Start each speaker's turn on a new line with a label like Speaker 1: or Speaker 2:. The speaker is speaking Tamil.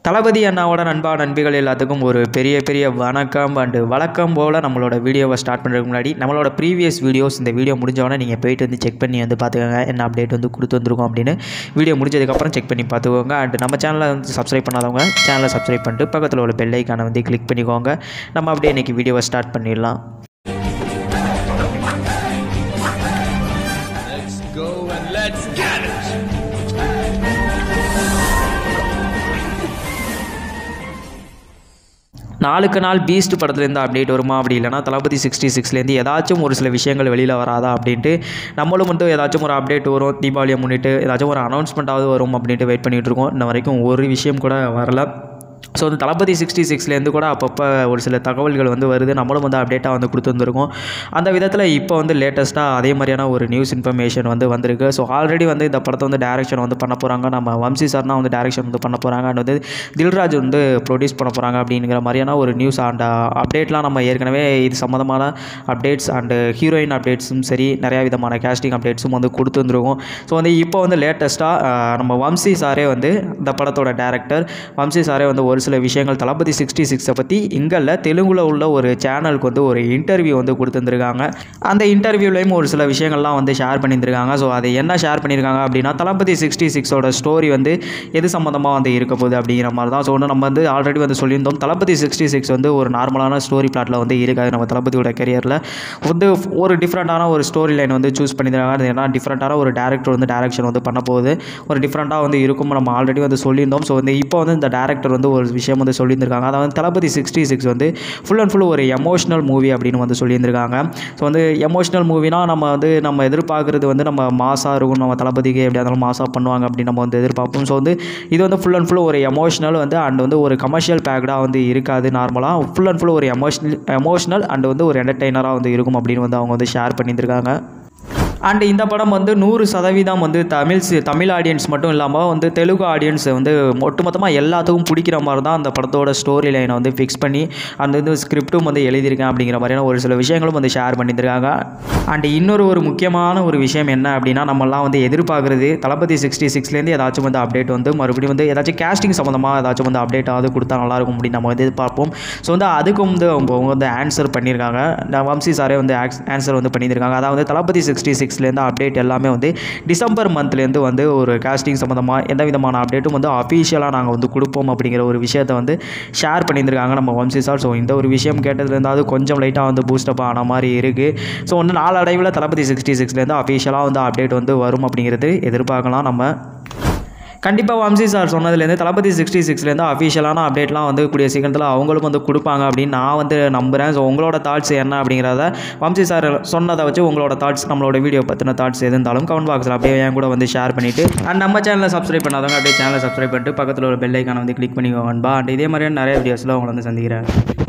Speaker 1: தளபதி அண்ணாவோட நண்பா நண்பிகள் எல்லாத்துக்கும் ஒரு பெரிய பெரிய வணக்கம் அண்டு வழக்கம் போல் நம்மளோட வீடியோவை ஸ்டார்ட் பண்ணுறதுக்கு முன்னாடி நம்மளோட ப்ரீவியஸ் வீடியோஸ் இந்த வீடியோ முடிஞ்சவொடனே நீங்கள் போயிட்டு வந்து செக் பண்ணி வந்து பார்த்துக்கோங்க என்ன அப்டேட் வந்து கொடுத்து வந்திருக்கோம் அப்படின்னு வீடியோ முடிஞ்சதுக்கப்புறம் செக் பண்ணி பார்த்துக்கோங்க அண்ட் நம்ம சேனலை வந்து சப்ஸ்கிரைப் பண்ணாதவங்க சேனலை சப்ஸ்கிரைப் பண்ணிட்டு பக்கத்தில் உள்ள பெல் ஐக்கானை வந்து கிளிக் பண்ணிக்கோங்க நம்ம அப்படியே இன்றைக்கி வீடியோவை ஸ்டார்ட் பண்ணிடலாம்
Speaker 2: Let's go and let's get it!
Speaker 1: நாளுக்கு நாள் பீஸ்ட் படத்துலேருந்து அப்டேட் வருமா அப்படி இல்லைனா தளபதி சிக்ஸ்டி சிக்ஸ்லேருந்து ஏதாச்சும் ஒரு சில விஷயங்கள் வெளியில் வராதா அப்படின்ட்டு நம்மளும் வந்து ஏதாச்சும் ஒரு அப்டேட் வரும் தீபாவளியை முன்னிட்டு ஏதாச்சும் ஒரு அனௌன்ஸ்மெண்ட்டாவது வரும் அப்படின்ட்டு வெயிட் பண்ணிகிட்டு இருக்கோம் இன்ன வரைக்கும் ஒரு விஷயம் கூட வரல ஸோ வந்து தளபதி சிக்ஸ்டி சிக்ஸ்லேருந்து கூட அப்பப்போ ஒரு சில தகவல்கள் வந்து வருது நம்மளும் வந்து அப்டேட்டாக வந்து கொடுத்துருந்துருக்கோம் அந்த விதத்தில் இப்போ வந்து லேட்டஸ்ட்டாக அதே மாதிரியான ஒரு நியூஸ் இன்ஃபர்மேஷன் வந்து வந்திருக்கு ஸோ ஆல்ரெடி வந்து இந்த படத்தை வந்து டேரக்ஷன் வந்து பண்ண போகிறாங்க நம்ம வம்சி சார்னா வந்து டேரக்ஷன் வந்து பண்ண போகிறாங்க அண்ட் வந்து தில்ராஜ் வந்து ப்ரொடியூஸ் பண்ண போகிறாங்க அப்படிங்கிற மாதிரியான ஒரு நியூஸ் அண்ட் அப்டேட்லாம் நம்ம ஏற்கனவே இது சம்மந்தமான அப்டேட்ஸ் அண்டு ஹீரோயின் அப்டேட்ஸும் சரி நிறையா விதமான கேஸ்டிங் அப்டேட்ஸும் வந்து கொடுத்துருந்துருக்கோம் ஸோ வந்து இப்போ வந்து லேட்டஸ்ட்டாக நம்ம வம்சி சாரே வந்து இந்த படத்தோட டேரக்டர் வம்சி சாரே வந்து ஒரு சில விஷயங்கள் தளபதி சிக்ஸ்டி சிக்ஸை பற்றி இங்கல்ல தெலுங்குல உள்ள ஒரு சேனலுக்கு வந்து ஒரு இன்டர்வியூ வந்து கொடுத்துருந்துருக்காங்க அந்த இன்டர்வியூலையும் ஒரு சில விஷயங்கள்லாம் வந்து ஷேர் பண்ணியிருந்திருக்காங்க ஸோ அதை என்ன ஷேர் பண்ணியிருக்காங்க அப்படின்னா தளபதி சிக்ஸ்டி சிக்ஸோட ஸ்டோரி வந்து எது சம்மந்தமாக வந்து இருக்க போகுது அப்படிங்கிற மாதிரி தான் ஸோ வந்து நம்ம வந்து ஆல்ரெடி வந்து சொல்லியிருந்தோம் தளபதி சிக்ஸ்டி சிக்ஸ் வந்து ஒரு நார்மலான ஸ்டோரி பிளாட்டில் வந்து இருக்காது நம்ம தளபதியோட கரியரில் வந்து ஒரு டிஃப்ரெண்ட்டான ஒரு ஸ்டோரி லைன் வந்து சூஸ் பண்ணியிருக்காங்க அது ஏன்னா டிஃப்ரெண்ட்டான ஒரு டேரக்டர் வந்து டேரக்ஷன் வந்து பண்ண போகுது ஒரு டிஃப்ரெண்ட்டாக வந்து இருக்கும் நம்ம ஆல்ரெடி வந்து சொல்லியிருந்தோம் ஸோ வந்து இப்போ வந்து இந்த டேரக்டர் வந்து ஒரு விஷயம் வந்து சொல்லியிருந்திருக்காங்க அதாவது தளபதி சிக்ஸ்டி சிக்ஸ் வந்து ஃபுல் அண்ட் ஃபுல் ஒரு எமோஷனல் மூவி அப்படின்னு வந்து சொல்லியிருந்திருக்காங்க ஸோ வந்து எமோஷனல் மூவினா நம்ம வந்து நம்ம எதிர்பார்க்குறது வந்து நம்ம மாசாக இருக்கும் நம்ம தளபதிக்கு எப்படியா இருந்தாலும் மாசாக பண்ணுவாங்க அப்படின்னு நம்ம வந்து எதிர்பார்ப்போம் ஸோ வந்து இது வந்து ஃபுல் அண்ட் ஃபுல் ஒரு எமோஷனல் வந்து அண்ட் வந்து ஒரு கமர்ஷியல் பேக்டாக வந்து இருக்காது நார்மலாக ஃபுல் அண்ட் ஃபுல் ஒரு எமோஷனல் எமோஷனல் அண்ட் வந்து ஒரு என்டர்டெய்னராக வந்து இருக்கும் அப்படின்னு வந்து அவங்க வந்து ஷேர் பண்ணியிருந்திருக்காங்க அண்ட் இந்த படம் வந்து நூறு சதவீதம் வந்து தமிழ் சி- தமிழ் ஆடியன்ஸ் மட்டும் இல்லாமல் வந்து தெலுங்கு ஆடியன்ஸ் வந்து ஒட்டுமொத்தமாக எல்லாத்துக்கும் பிடிக்கிற மாதிரி தான் அந்த படத்தோட ஸ்டோரி லைனை வந்து ஃபிக்ஸ் பண்ணி அந்த இது ஸ்கிரிப்ட்டும் வந்து எழுதியிருக்கேன் அப்படிங்கிற மாதிரியான ஒரு சில விஷயங்களும் வந்து ஷேர் பண்ணியிருக்காங்க அண்ட் இன்னொரு ஒரு முக்கியமான ஒரு விஷயம் என்ன அப்படின்னா நம்மலாம் வந்து எதிர்பார்க்குறது தளபதி சிக்ஸ்டி சிக்ஸ்லேருந்து ஏதாச்சும் வந்து அப்டேட் வந்து மறுபடியும் வந்து ஏதாச்சும் கேஸ்டிங் சம்மந்தமாக ஏதாச்சும் வந்து அப்டேட்டாவது கொடுத்தா நல்லாயிருக்கும் அப்படின்னு நம்ம வந்து எதிர்பார்ப்போம் ஸோ வந்து அதுக்கும் வந்து அவங்க அவங்க வந்து ஆன்சர் பண்ணியிருக்காங்க நான் வம்சி சாரே வந்து ஆன்சர் வந்து பண்ணியிருக்காங்க அதாவது தளபதி சிக்ஸ்டி சிக்ஸ்லேருந்து அப்டேட் எல்லாமே வந்து டிசம்பர் மந்த்லேருந்து வந்து ஒரு காஸ்டிங் சம்மந்தமாக எந்த விதமான அப்டேட்டும் வந்து அஃபீஷியலாக நாங்கள் வந்து கொடுப்போம் அப்படிங்கிற ஒரு விஷயத்தை வந்து ஷேர் பண்ணியிருந்திருக்காங்க நம்ம வம்சி சார் ஸோ இந்த ஒரு விஷயம் கேட்டதுலேருந்தாவது கொஞ்சம் லைட்டாக வந்து பூஸ்டப் ஆன மாதிரி இருக்குது ஸோ வந்து நாளடைவில் தளபதி சிக்ஸ்டி சிக்ஸ்லேருந்து அஃபீஷியலாக வந்து அப்டேட் வந்து வரும் அப்படிங்கிறது எதிர்பார்க்கலாம் நம்ம கண்டிப்பாக வம்சி சார் சொன்னதுலேருந்து தளபதி சிக்ஸ்டி சிக்ஸ்லேருந்து அஃபிஷியலான அப்டேட்லாம் வந்து கூடிய சீக்கிரத்தில் அவங்களும் வந்து கொடுப்பாங்க அப்படின்னு நான் வந்து நம்புகிறேன் ஸோ உங்களோட தாட்ஸ் என்ன அப்படிங்கிறத வம்சி சார் சொன்னதை வச்சு உங்களோட தாட்ஸ் நம்மளோட வீடியோ பற்றின தாட்ஸ் எது இருந்தாலும் கமெண்ட் பாக்ஸில் அப்படியே என் கூட வந்து ஷேர் பண்ணிவிட்டு அண்ட் நம்ம சேனலை சப்ஸ்கிரைப் பண்ணாதவங்க அப்படியே சேனலை சப்ஸ்கிரைப் பண்ணிட்டு பக்கத்தில் ஒரு பெல் ஐக்கானை வந்து கிளிக் பண்ணிக்கோங்கன்பா அண்ட் இதே மாதிரியான நிறைய வீடியோஸில் உங்களை வந்து சந்திக்கிறேன்